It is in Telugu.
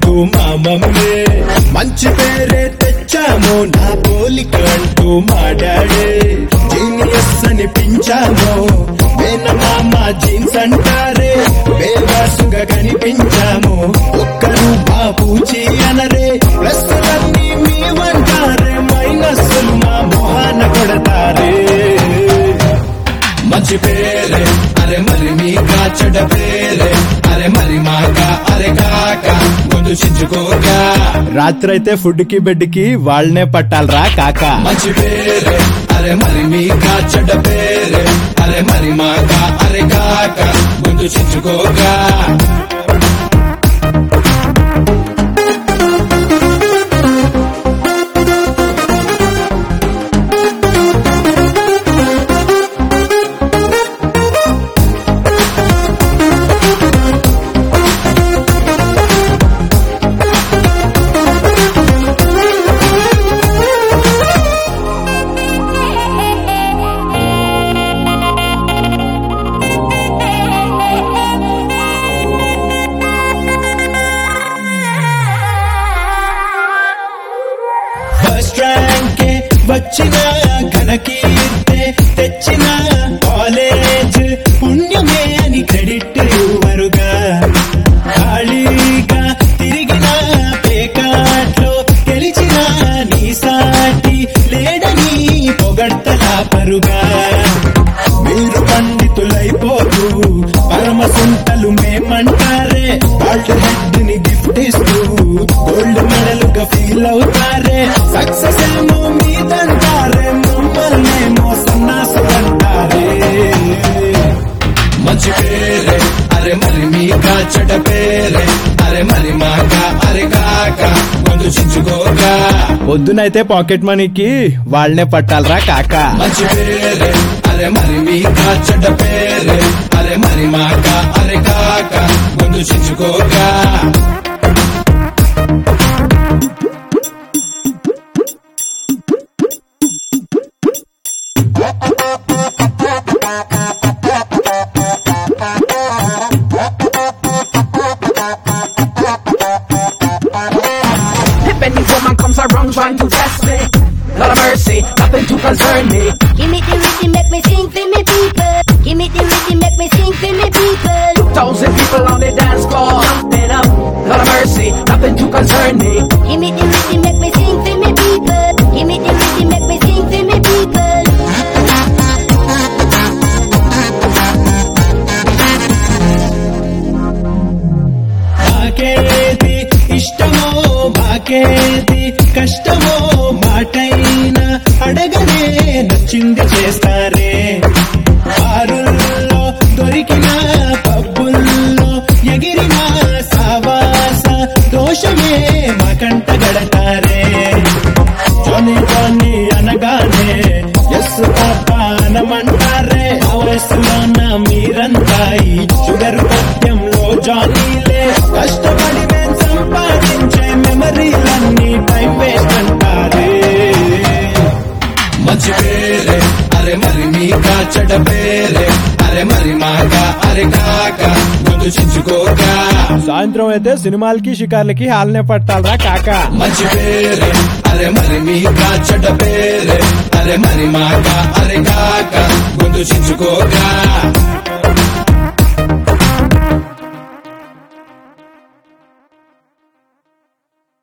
అంటూ మా మమ్మీ మంచి పేరే తెచ్చాము నా పోలిక అంటూ మా డాడీ జీనియస్ అనిపించాము మేనమామ జీన్స్ అంటారే బేవాసుగా కనిపించాము ఒక్కరు బాబూచి అనరే ప్లస్లన్నీ మీ వంటారే మైనస్సులు మా మొహాన కొడతారే మంచి పేరే అరే మరి మీకా చెడ్డ పేరే అరే మరి మాక అరే కాక ముందు చించుకోగా రాత్రైతే ఫుడ్ కి బెడ్ కి వాళ్ళనే పట్టాలరా కాక మంచి పేరే అరే మరి మీకా చెడ్డ పేరే అరే మరి మాక అరే కాక ముందు చించుకోగా ఫస్ట్ ర్యాంక్ వచ్చిన ఘనకీర్తే తెచ్చిన కాలేజ్ పుణ్యమే అని క్రెడిట్ ఇవ్వరుగా ఖాళీగా తిరిగిన పేకాట్లో గెలిచిన నీ సాటి లేడని పొగడ్తలా పరుగా మీరు పండితులైపోతూ పరమ సుంటలు మేమంటారే వాళ్ళ హెడ్ ని గిఫ్ట్ ఇస్తూ గోల్డ్ మెడలుగా ఫీల్ అవుతారే సక్సెస్ ఏమో మీదంటారే మమ్మల్నేమో సన్నాసులు అంటారే మంచి పేరే అరే మరి మీకా చెడ్డ పేరే అరే మరి మాక అరే కాక ముందు చించుకోగా పొద్దునైతే పాకెట్ మనీకి వాళ్ళనే పట్టాలరా కాక మంచి పేరే అరే మరి మీకా చెడ్డ పేరే అరే మరి మాక అరే కాక ముందు చించుకోగా If any woman comes around trying to test me, Lord of mercy, nothing to concern me. Give me the rhythm, make me sing for me people. Give me the rhythm, make me sing for me people. Thousand people on the dance floor, jumping up. Lord of mercy, nothing to concern me. Give me the rhythm, make me sing for me people. Give me the rhythm, make me sing for me people. మాకేది ఇష్టమో మాకేది కష్టమో మాటైన అడగనే నచ్చింది చేస్తారే బారుల్లో దొరికిన పబ్బుల్లో ఎగిరిన సావాస దోషమే మాకంట గడతారే జోని జోని అనగానే ఎస్ పాపానమంటారే ఆ వయసులోన మీరంతా ఈ షుగర్ పద్యంలో జానీలే కష్టపడి మేం సంపాదించే మెమరీలన్నీ టైం వేస్ట్ అంటారే మంచి పేరే అరే మరి మీకా చెడ్డ పేరే అరే మరి మాక అరే కాక ముందు చించుకోగా సాయంత్రం అయితే సినిమాలకి షికార్లకి హాల్నే పట్టాలరా కాక మంచి పేరే అరే మరి మీకా చెడ్డ పేరే అరే మరి మాక అరే కాక ముందు చించుకోగా